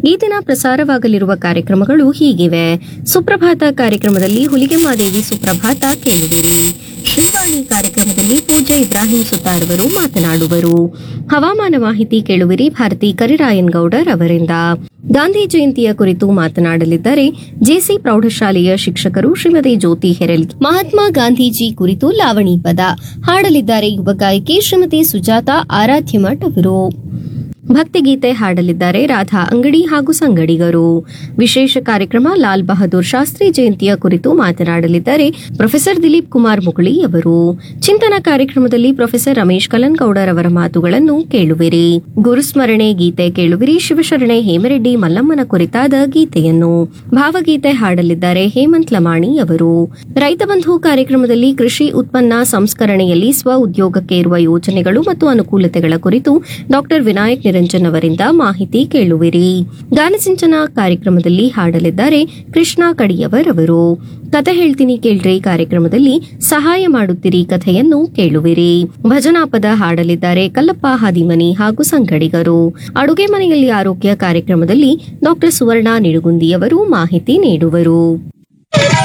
ಈ ದಿನ ಪ್ರಸಾರವಾಗಲಿರುವ ಕಾರ್ಯಕ್ರಮಗಳು ಹೀಗಿವೆ ಸುಪ್ರಭಾತ ಕಾರ್ಯಕ್ರಮದಲ್ಲಿ ಹುಲಿಗೆಮ್ಮಾದೇವಿ ಸುಪ್ರಭಾತ ಕೇಳುವಿರಿ ಶ್ರೀವಾಣಿ ಕಾರ್ಯಕ್ರಮದಲ್ಲಿ ಪೂಜ್ಯ ಇಬ್ರಾಹಿಂ ಸುತಾರ್ ಅವರು ಮಾತನಾಡುವರು ಹವಾಮಾನ ಮಾಹಿತಿ ಕೇಳುವಿರಿ ಭಾರತಿ ಕರಿರಾಯನ್ ಗೌಡರ್ ಅವರಿಂದ ಗಾಂಧಿ ಜಯಂತಿಯ ಕುರಿತು ಮಾತನಾಡಲಿದ್ದಾರೆ ಜೆಸಿ ಪ್ರೌಢಶಾಲೆಯ ಶಿಕ್ಷಕರು ಶ್ರೀಮತಿ ಜ್ಯೋತಿ ಹೆರಲ್ ಮಹಾತ್ಮ ಗಾಂಧೀಜಿ ಕುರಿತು ಲಾವಣಿ ಪದ ಹಾಡಲಿದ್ದಾರೆ ಯುವ ಗಾಯಕಿ ಶ್ರೀಮತಿ ಸುಜಾತ ಆರಾಧ್ಯ ಅವರು ಭಕ್ತಿಗೀತೆ ಹಾಡಲಿದ್ದಾರೆ ರಾಧಾ ಅಂಗಡಿ ಹಾಗೂ ಸಂಗಡಿಗರು ವಿಶೇಷ ಕಾರ್ಯಕ್ರಮ ಲಾಲ್ ಬಹದ್ದೂರ್ ಶಾಸ್ತ್ರಿ ಜಯಂತಿಯ ಕುರಿತು ಮಾತನಾಡಲಿದ್ದಾರೆ ಪ್ರೊಫೆಸರ್ ದಿಲೀಪ್ ಕುಮಾರ್ ಮುಗುಳಿ ಅವರು ಚಿಂತನ ಕಾರ್ಯಕ್ರಮದಲ್ಲಿ ಪ್ರೊಫೆಸರ್ ರಮೇಶ್ ಕಲನ್ಗೌಡರ್ ಅವರ ಮಾತುಗಳನ್ನು ಕೇಳುವಿರಿ ಗುರುಸ್ಮರಣೆ ಗೀತೆ ಕೇಳುವಿರಿ ಶಿವಶರಣೆ ಹೇಮರೆಡ್ಡಿ ಮಲ್ಲಮ್ಮನ ಕುರಿತಾದ ಗೀತೆಯನ್ನು ಭಾವಗೀತೆ ಹಾಡಲಿದ್ದಾರೆ ಹೇಮಂತ್ ಲಮಾಣಿ ಅವರು ರೈತ ಬಂಧು ಕಾರ್ಯಕ್ರಮದಲ್ಲಿ ಕೃಷಿ ಉತ್ಪನ್ನ ಸಂಸ್ಕರಣೆಯಲ್ಲಿ ಸ್ವ ಉದ್ಯೋಗಕ್ಕೆ ಇರುವ ಯೋಜನೆಗಳು ಮತ್ತು ಅನುಕೂಲತೆಗಳ ಕುರಿತು ಡಾಕ್ಟರ್ ವಿನಾಯಕ್ ನಿರಂಜನ್ ಅವರಿಂದ ಮಾಹಿತಿ ಕೇಳುವಿರಿ ಗಾನಸಿಂಚನ ಕಾರ್ಯಕ್ರಮದಲ್ಲಿ ಹಾಡಲಿದ್ದಾರೆ ಕೃಷ್ಣ ಕಡಿಯವರ್ ಅವರು ಕತೆ ಹೇಳ್ತೀನಿ ಕೇಳ್ರಿ ಕಾರ್ಯಕ್ರಮದಲ್ಲಿ ಸಹಾಯ ಮಾಡುತ್ತೀರಿ ಕಥೆಯನ್ನು ಕೇಳುವಿರಿ ಭಜನಾ ಪದ ಹಾಡಲಿದ್ದಾರೆ ಕಲ್ಲಪ್ಪ ಹಾದಿಮನಿ ಹಾಗೂ ಸಂಗಡಿಗರು ಅಡುಗೆ ಮನೆಯಲ್ಲಿ ಆರೋಗ್ಯ ಕಾರ್ಯಕ್ರಮದಲ್ಲಿ ಡಾಕ್ಟರ್ ಸುವರ್ಣ ನಿಡುಗುಂದಿಯವರು ಮಾಹಿತಿ ನೀಡುವರು